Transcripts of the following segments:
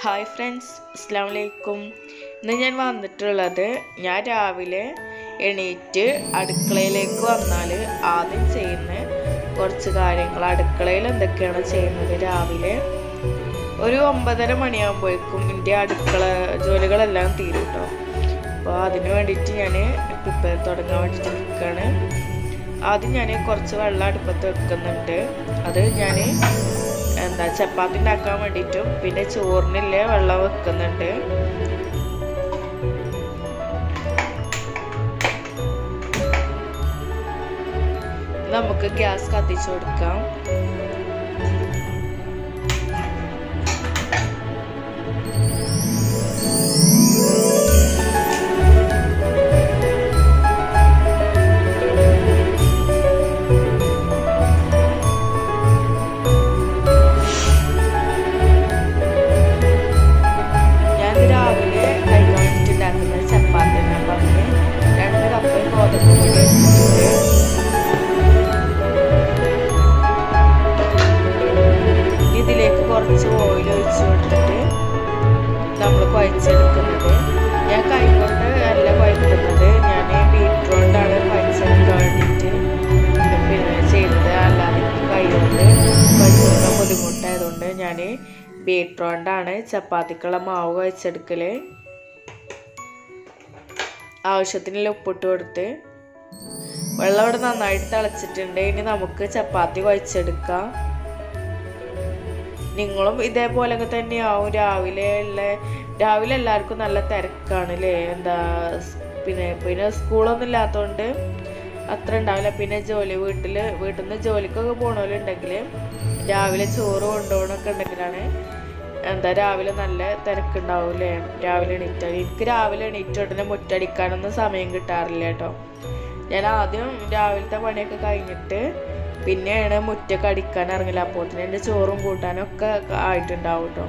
hi friends അസ്സാം വലൈക്കും ഇന്ന് ഞാൻ വന്നിട്ടുള്ളത് ഞാൻ രാവിലെ എണീറ്റ് അടുക്കളയിലേക്ക് വന്നാൽ ആദ്യം ചെയ്യുന്ന കുറച്ച് കാര്യങ്ങൾ അടുക്കളയിൽ എന്തൊക്കെയാണ് ചെയ്യുന്നത് രാവിലെ ഒരു ഒമ്പതര മണിയാകുമ്പോഴേക്കും എൻ്റെ അടുക്കള ജോലികളെല്ലാം തീരും കേട്ടോ അപ്പോൾ അതിന് വേണ്ടിയിട്ട് ഞാൻ പ്രിപ്പയർ തുടങ്ങാൻ വേണ്ടിയിട്ട് നിൽക്കുകയാണ് ആദ്യം ഞാൻ കുറച്ച് വെള്ളം അടുപ്പത്ത് വെക്കുന്നുണ്ട് അത് ഞാൻ എന്താ ചപ്പാത്തി ഉണ്ടാക്കാൻ വേണ്ടിയിട്ടും പിന്നെ ചോറിനില്ലേ വെള്ളം വെക്കുന്നുണ്ട് നമുക്ക് ഗ്യാസ് കത്തിച്ചു കൊടുക്കാം ഞാൻ രാവിലെ കഴിക്കാൻ വേണ്ടിയിട്ടുണ്ടാക്കുന്നത് ചപ്പാത്തിയാണ് അപ്പം അതിന് രണ്ട് കപ്പ് ഗോതമ്പ് പൊടി എടുത്തിട്ടുണ്ട് ഇതിലേക്ക് കുറച്ച് ഓയിൽ ഒഴിച്ച് കൊടുത്തിട്ട് നമ്മൾ കുഴച്ചെടുക്കുന്നത് ഞാൻ കൈകൊണ്ട് അല്ല കുഴക്കുന്നത് ഞാൻ ബീറ്റ്റൂട്ടാണ് കുഴച്ചെടുക്കാൻ വേണ്ടിയിട്ട് പിന്നെ ചെയ്യുന്നത് അല്ലാതെ എനിക്ക് കൈകൊണ്ട് കുഴച്ചെടുക്കാൻ ബുദ്ധിമുട്ടായതുകൊണ്ട് ഞാൻ ബീറ്റ്റൂട്ടാണ് ചപ്പാത്തിക്കുള്ള മാവ് കുഴച്ചെടുക്കൽ ആവശ്യത്തിനുള്ള ഉപ്പിട്ട് കൊടുത്ത് വെള്ളം ഇവിടെ നന്നായിട്ട് തിളച്ചിട്ടുണ്ട് ഇനി നമുക്ക് ചപ്പാത്തി കുഴച്ചെടുക്കാം നിങ്ങളും ഇതേപോലൊക്കെ തന്നെയാവും രാവിലെ ഉള്ള രാവിലെ എല്ലാവർക്കും നല്ല തിരക്കാണ് അല്ലേ എന്താ സ് പിന്നെ പിന്നെ സ്കൂളൊന്നും ഇല്ലാത്തതുകൊണ്ട് അത്ര ഉണ്ടാവില്ല പിന്നെ ജോലി വീട്ടിൽ വീട്ടിൽ നിന്ന് ജോലിക്കൊക്കെ പോകണവരുണ്ടെങ്കിൽ രാവിലെ ചോറ് കൊണ്ടുപോകണമൊക്കെ ഉണ്ടെങ്കിലാണ് എന്താ രാവിലെ നല്ല തിരക്കുണ്ടാവും അല്ലേ രാവിലെ എണീറ്റാൽ എനിക്ക് രാവിലെ എണീറ്റ ഉടനെ മുറ്റടിക്കാനൊന്നും സമയം കിട്ടാറില്ല കേട്ടോ ഞാൻ ആദ്യം രാവിലത്തെ പണിയൊക്കെ കഴിഞ്ഞിട്ട് പിന്നെയാണ് മുറ്റൊക്കെ അടിക്കാൻ ഇറങ്ങില്ല അപ്പോൾ തന്നെ എൻ്റെ ചോറും കൂട്ടാനും ഒക്കെ ആയിട്ടുണ്ടാവും കേട്ടോ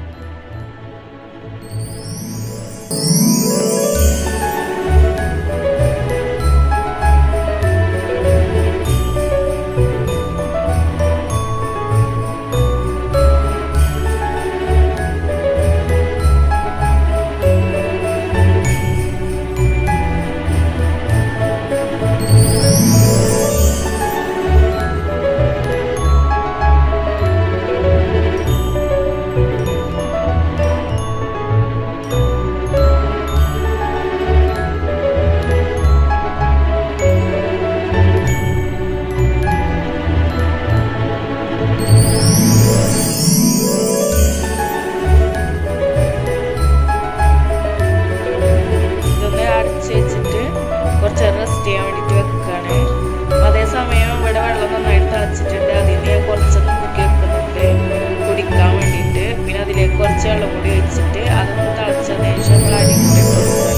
ഇതൊന്ന് അടച്ച് വെച്ചിട്ട് കുറച്ച് റെസ്റ്റ് ചെയ്യാൻ വേണ്ടിയിട്ട് വെക്കുകയാണ് അപ്പം അതേസമയം ഇവിടെ വെള്ളം നന്നായിട്ട് തിളച്ചിട്ടുണ്ട് അതിന് ഞാൻ കുറച്ചൊന്ന് മുക്കി വെക്കുന്നുണ്ട് കുടിക്കാൻ വേണ്ടിയിട്ട് പിന്നെ അതിലേക്ക് കുറച്ച് വെള്ളം കൂടി വെച്ചിട്ട് അതൊന്ന് തിളച്ചതിന് ശേഷം നമ്മൾ അരി കൂടി ഇട്ട് കൊടുക്കുകയാണ്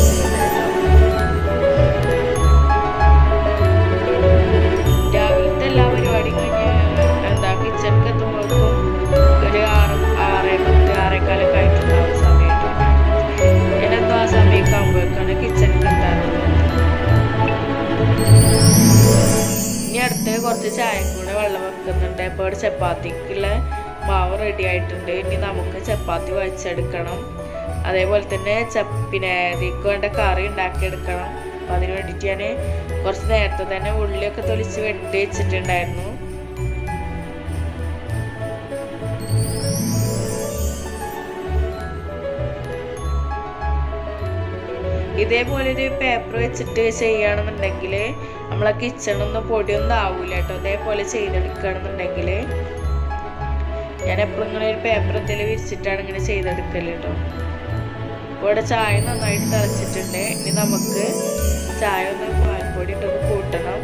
ചെയ്യുന്നത് കേട്ടോ രാവിലത്തെ എല്ലാ പരിപാടിയും കഴിഞ്ഞ് എന്താ കിച്ചണിക്ക് എത്തുമ്പോഴേക്കും ഒരു ആറ് ആറേ പത്ത് ആറേക്കാലൊക്കെ ആയിട്ടുണ്ടാവും സമയത്ത് ഞാനെന്തോ ആ സമയമൊക്കെ ആകുമ്പോഴേക്കാണ് കിച്ചണിക്ക് എത്താറുള്ളത് ഇനി അടുത്ത് കുറച്ച് ചായയും കൂടെ വെള്ളം വെക്കുന്നുണ്ട് അപ്പോൾ ഇവിടെ ചപ്പാത്തിക്കുള്ള മാവ് റെഡി ആയിട്ടുണ്ട് ഇനി നമുക്ക് ചപ്പാത്തി വച്ചെടുക്കണം അതേപോലെ തന്നെ ചപ്പ് പിന്നെ ഇതിക്ക് വേണ്ട കറി ഉണ്ടാക്കിയെടുക്കണം അപ്പം അതിന് വേണ്ടിയിട്ട് ഞാൻ കുറച്ച് നേരത്തെ തന്നെ ഉള്ളിയൊക്കെ തൊലിച്ച് വെട്ടി വെച്ചിട്ടുണ്ടായിരുന്നു ഇതേപോലെ ഒരു പേപ്പർ വെച്ചിട്ട് ചെയ്യുകയാണെന്നുണ്ടെങ്കിൽ നമ്മളെ കിച്ചണൊന്നും പൊടിയൊന്നും ആവൂല കേട്ടോ അതേപോലെ ചെയ്തെടുക്കുകയാണെന്നുണ്ടെങ്കിൽ ഞാൻ എപ്പോഴും ഇങ്ങനെ ഒരു പേപ്പർ എന്തെങ്കിലും വിരിച്ചിട്ടാണ് ഇങ്ങനെ ചെയ്തെടുക്കൽ കേട്ടോ അപ്പോൾ ഇവിടെ ചായ നന്നായിട്ട് തിളച്ചിട്ടുണ്ട് ഇനി നമുക്ക് ചായ ഒന്ന് പാൽപ്പൊടി ഇട്ടൊന്ന് കൂട്ടണം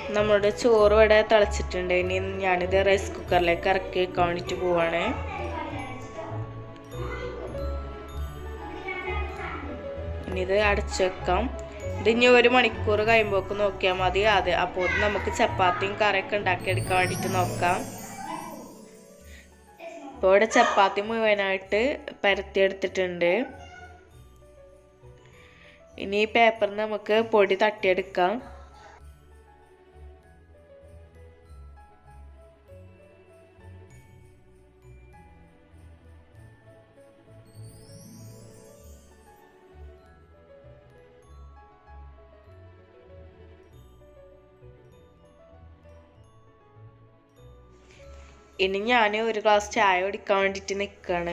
നമ്മുടെ ചോറ് ഇവിടെ തിളച്ചിട്ടുണ്ട് ഇനി ഞാനിത് റൈസ് കുക്കറിലേക്ക് ഇറക്കി വെക്കാൻ വേണ്ടിയിട്ട് പോവാണ് ഇനി ഇത് അടച്ചു വെക്കാം ഇത് ഇനി ഒരു മണിക്കൂർ കഴിയുമ്പോൾക്ക് നോക്കിയാൽ മതി അത് അപ്പോൾ നമുക്ക് ചപ്പാത്തിയും കറിയൊക്കെ ഉണ്ടാക്കിയെടുക്കാൻ വേണ്ടിയിട്ട് നോക്കാം ഇപ്പോൾ ഇവിടെ ചപ്പാത്തി മുഴുവനായിട്ട് പരത്തിയെടുത്തിട്ടുണ്ട് ഇനി ഈ പേപ്പറിൽ നമുക്ക് പൊടി തട്ടിയെടുക്കാം ഇനി ഞാൻ ഒരു ഗ്ലാസ് ചായ കുടിക്കാൻ വേണ്ടിയിട്ട് നിൽക്കുകയാണ്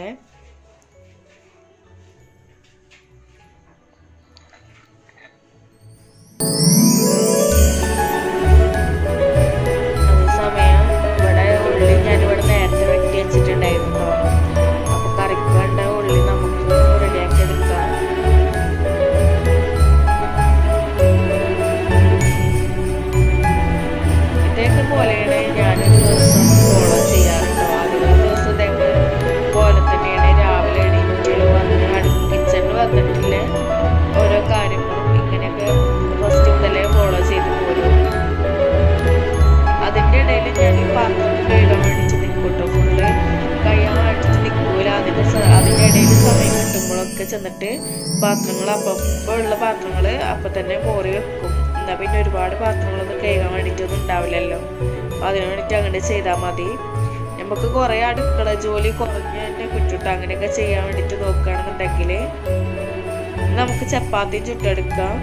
അതേസമയം ഇവിടെ ഉള്ളി ഞാനിവിടെ നേരത്തെ വെട്ടി വെച്ചിട്ടുണ്ടായിരുന്നു അപ്പൊ കറിക്ക് വേണ്ട ഉള്ളി നമുക്ക് റെഡിയാക്കി എടുക്കാം ഇതേക്ക് പോലെയാണ് ഞാനൊരു ദിവസം ഫോളോ ചെയ്യാറുണ്ടോ അധികം ദിവസം ഇതേക്ക് പോലെ തന്നെയാണ് രാവിലെ എണീറ്റ് വന്ന് അടുപ്പ് കിച്ചണിൽ വന്നിട്ടില്ല ഓരോ കാര്യങ്ങളും ഇങ്ങനെയൊക്കെ ഫസ്റ്റ് മുതലേ ഫോളോ ചെയ്ത് പോരും അതിൻ്റെ ഇടയിൽ ഞാൻ ഈ പാത്രം കഴുകാൻ വേണ്ടിയിട്ട് നിൽക്കൂട്ടോ ഫുള്ള് കഴിയാൻ വേണ്ടിയിട്ട് നിൽക്കൂല അതിൻ്റെ സ- അതിൻ്റെ ഇടയിൽ സമയം കിട്ടുമ്പോഴൊക്കെ ചെന്നിട്ട് പാത്രങ്ങൾ അപ്പം ഉള്ള പാത്രങ്ങൾ അപ്പം തന്നെ മോറി വെക്കും എന്നാൽ പിന്നെ ഒരുപാട് പാത്രങ്ങളൊന്നും കഴുകാൻ വേണ്ടിയിട്ടൊന്നും ഉണ്ടാവില്ലല്ലോ അപ്പം അതിന് വേണ്ടിയിട്ട് അങ്ങനെ ചെയ്താൽ മതി നമുക്ക് കുറേ അടുക്കള ജോലി കുറഞ്ഞതിൻ്റെ കുറ്റിട്ട് അങ്ങനെയൊക്കെ ചെയ്യാൻ വേണ്ടിയിട്ട് നോക്കുകയാണെന്നുണ്ടെങ്കിൽ നമുക്ക് ചപ്പാത്തിയും ചുട്ടെടുക്കാം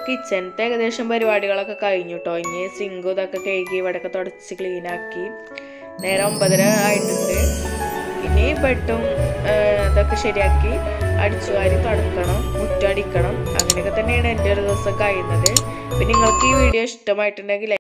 കിച്ചണത്തെ ഏകദേശം പരിപാടികളൊക്കെ കഴിഞ്ഞു കേട്ടോ ഇനി സിങ്കും ഇതൊക്കെ കഴുകി ഇവിടെയൊക്കെ തുടച്ച് ക്ലീൻ ആക്കി നേരെ ഒമ്പതര ആയിട്ടുണ്ട് ഇനി ബെഡും ഇതൊക്കെ ശരിയാക്കി അടിച്ചു വാരി തുടക്കണം മുറ്റടിക്കണം അങ്ങനെയൊക്കെ തന്നെയാണ് എൻ്റെ ഒരു ദിവസം കഴിയുന്നത് പിന്നെ നിങ്ങൾക്ക് ഈ വീഡിയോ ഇഷ്ടമായിട്ടുണ്ടെങ്കിൽ